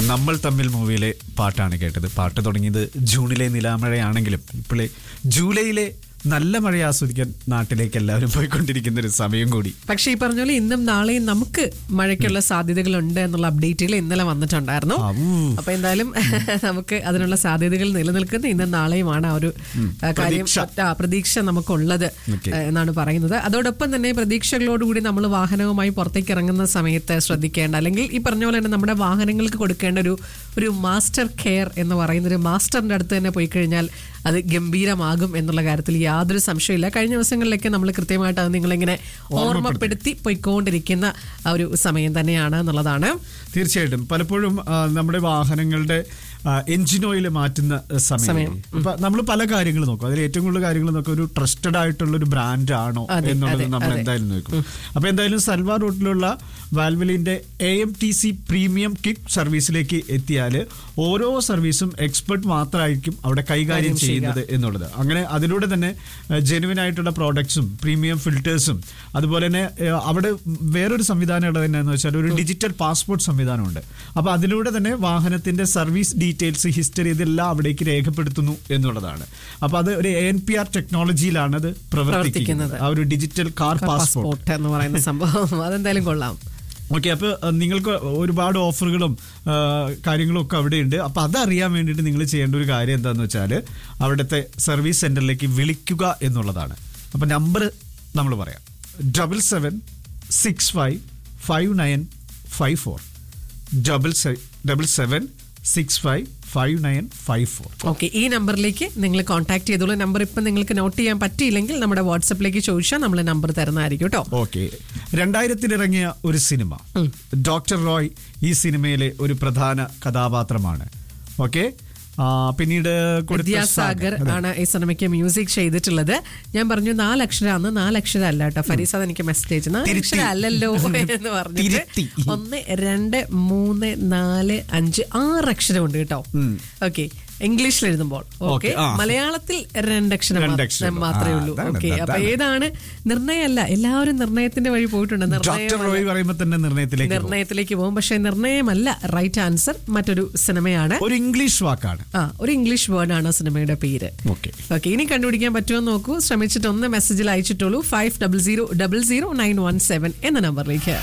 നമ്മൾ തമ്മിൽ മൂവിയിലെ പാട്ടാണ് കേട്ടത് പാട്ട് തുടങ്ങിയത് ജൂണിലെ നിലാമഴയാണെങ്കിലും ഇപ്പോഴേ ജൂലൈയിലെ നല്ല മഴ ആസ്വദിക്കാൻ നാട്ടിലേക്ക് എല്ലാവരും പോയിക്കൊണ്ടിരിക്കുന്ന ഒരു സമയം കൂടി പക്ഷേ ഈ പറഞ്ഞ പോലെ ഇന്നും നാളെയും നമുക്ക് മഴയ്ക്കുള്ള സാധ്യതകളുണ്ട് എന്നുള്ള അപ്ഡേറ്റുകൾ ഇന്നലെ വന്നിട്ടുണ്ടായിരുന്നു ആവൂ. അപ്പൊ എന്തായാലും നമുക്ക് അതിനുള്ള സാധ്യതകൾ നിലനിൽക്കുന്ന ഇന്നും നാളെയുമാണ് ആ ഒരു ആ, കാര്യം പ്രതീക്ഷ. ആ, പ്രതീക്ഷ നമുക്കുള്ളത് Okay. ഏ, എന്നാണ് പറയുന്നത് അതോടൊപ്പം തന്നെ പ്രതീക്ഷകളോടുകൂടി നമ്മൾ വാഹനവുമായി പുറത്തേക്ക് ഇറങ്ങുന്ന സമയത്ത് ശ്രദ്ധിക്കേണ്ട അല്ലെങ്കിൽ ഈ പറഞ്ഞ പോലെ തന്നെ നമ്മുടെ വാഹനങ്ങൾക്ക് കൊടുക്കേണ്ട ഒരു ഒരു മാസ്റ്റർ കെയർ എന്ന് പറയുന്ന ഒരു മാസ്റ്ററിന്റെ അടുത്ത് തന്നെ പോയി കഴിഞ്ഞാൽ അത് ഗംഭീരമാകും എന്നുള്ള കാര്യത്തിൽ യാതൊരു സംശയമില്ല കഴിഞ്ഞ ദിവസങ്ങളിലൊക്കെ നമ്മൾ കൃത്യമായിട്ട് അത് നിങ്ങളിങ്ങനെ ഓർമ്മപ്പെടുത്തി പോയിക്കൊണ്ടിരിക്കുന്ന ആ ഒരു സമയം തന്നെയാണ് എന്നുള്ളതാണ് തീർച്ചയായിട്ടും പലപ്പോഴും ആ, നമ്മുടെ വാഹനങ്ങളുടെ എഞ്ചിൻ ഓയിൽ മാറ്റുന്ന സമയം സമയം. ഇപ്പൊ നമ്മൾ പല കാര്യങ്ങൾ നോക്കും അതിൽ ഏറ്റവും കൂടുതൽ കാര്യങ്ങൾ നോക്കുക ഒരു ട്രസ്റ്റഡ് ആയിട്ടുള്ള ഒരു ബ്രാൻഡ് ആണോ അതെ, എന്നുള്ളത് അതെ, നമ്മൾ അതെ. എന്തായാലും നോക്കും അപ്പൊ എന്തായാലും സൽവാർ റൂട്ടിലുള്ള വാൽവലിന്റെ A M T C premium kit സർവീസിലേക്ക് എത്തിയാൽ ഓരോ സർവീസും എക്സ്പെർട്ട് മാത്രമായിരിക്കും അവിടെ കൈകാര്യം കാര്യം ചെയ്യുക. ചെയ്യുന്നത് എന്നുള്ളത് അങ്ങനെ അതിലൂടെ തന്നെ ജെനുവിൻ ആയിട്ടുള്ള പ്രോഡക്ട്സും പ്രീമിയം ഫിൽറ്റേഴ്സും അതുപോലെ തന്നെ ഏഹ്, അവിടെ വേറൊരു സംവിധാനം ഉള്ളത് എന്നാന്ന് വെച്ചാൽ ഒരു ഡിജിറ്റൽ പാസ്പോർട്ട് സംവിധാനമുണ്ട് അപ്പൊ അതിലൂടെ തന്നെ വാഹനത്തിന്റെ സർവീസ് ഡീറ്റെയിൽസ് ഹിസ്റ്ററി ഇതെല്ലാം അവിടേക്ക് രേഖപ്പെടുത്തുന്നു എന്നുള്ളതാണ് അപ്പൊ അത് ഒരു എ എൻ പി ആർ ടെക്നോളജിയിലാണ് അത് പ്രവർത്തിക്കുന്നത് പ്രവർത്തിക്കുന്നത്. ആ ഒരു ഡിജിറ്റൽ കാർ പാസ്പോർട്ട് പാസ്പോർട്ട് എന്ന് പറയുന്ന സംഭവം അതെന്തായാലും കൊള്ളാം ഓക്കെ അപ്പോൾ നിങ്ങൾക്ക് ഒരുപാട് ഓഫറുകളും ആ, കാര്യങ്ങളും ഒക്കെ അവിടെയുണ്ട് അപ്പോൾ അതറിയാൻ വേണ്ടിയിട്ട് നിങ്ങൾ ചെയ്യേണ്ട ഒരു കാര്യം എന്താണെന്ന് വെച്ചാൽ അവിടുത്തെ സർവീസ് സെന്ററിലേക്ക് വിളിക്കുക എന്നുള്ളതാണ് അപ്പോൾ നമ്പർ നമ്മൾ പറയാം double seven six five five nine five four double double seven six five five nine five four okay ഈ നമ്പറിലേക്ക് നിങ്ങൾ കോൺടാക്ട് ചെയ്തോളൂ നമ്പർ ഇപ്പം നിങ്ങൾക്ക് നോട്ട് ചെയ്യാൻ പറ്റിയില്ലെങ്കിൽ നമ്മുടെ വാട്സപ്പിലേക്ക് ചോദിച്ചാൽ നമ്മൾ നമ്പർ തരുന്നതായിരിക്കും കേട്ടോ ഓക്കെ രണ്ടായിരത്തിൽ ഇറങ്ങിയ ഒരു സിനിമ ഡോക്ടർ റോയ് ഈ സിനിമയിലെ ഒരു പ്രധാന കഥാപാത്രമാണ് ഓക്കെ പിന്നീട് കൊടുത്ത വിദ്യാസാഗർ സാഗർ. അതെ. ആണ് ഈ സിനിമയ്ക്ക് മ്യൂസിക് ചെയ്തിട്ടുള്ളത് ഞാൻ പറഞ്ഞു നാലക്ഷരാന്ന് നാലക്ഷരം അല്ല കേട്ടോ ഫരീസാദ് എനിക്ക് മെസ്സേജ് അയച്ചു നാലക്ഷരം അല്ലല്ലോ എന്ന് പറഞ്ഞിട്ട് തിരുത്തി. ഒന്ന് രണ്ട് മൂന്ന് നാല് അഞ്ച് ആറ് അക്ഷരം ഉണ്ട് കേട്ടോ ഓക്കെ ഇംഗ്ലീഷിൽ എഴുതുമ്പോൾ ഓക്കെ Okay, ആ. മലയാളത്തിൽ രണ്ടക്ഷരം മാ- രണ്ടക്ഷരം. മാത്രമേ ആ, ഉള്ളൂ അതാണ്, ഓക്കെ അപ്പൊ അതാണ്. ഏതാണ് നിർണയമല്ല എല്ലാവരും നിർണയത്തിന്റെ വഴി പോയിട്ടുണ്ട് ഡോക്ടർ നിർണയമല്ല. റോയ് പറയുമ്പോൾ തന്നെ നിർണയത്തിലേക്ക് പോകും. നിർണയത്തിലേക്ക് പോകും പക്ഷെ നിർണയമല്ല റൈറ്റ് ആൻസർ മറ്റൊരു സിനിമയാണ് ഒരു ഇംഗ്ലീഷ് വാക്കാണ് ആ ഒരു ഇംഗ്ലീഷ് വേർഡ് ആണ് സിനിമയുടെ പേര് ഓക്കെ ഓക്കെ ഇനി കണ്ടുപിടിക്കാൻ പറ്റുമോ എന്ന് നോക്കൂ ശ്രമിച്ചിട്ട് ഒന്ന് മെസ്സേജിൽ അയച്ചിട്ടുള്ളൂ five double zero double zero nine one seven എന്ന നമ്പറിലേക്ക്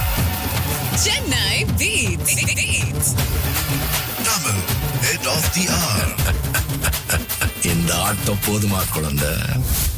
Chennai Beats. Beats. Tamil, head of the hour. இந்த ஆட்டம் போதுமா குழந்தை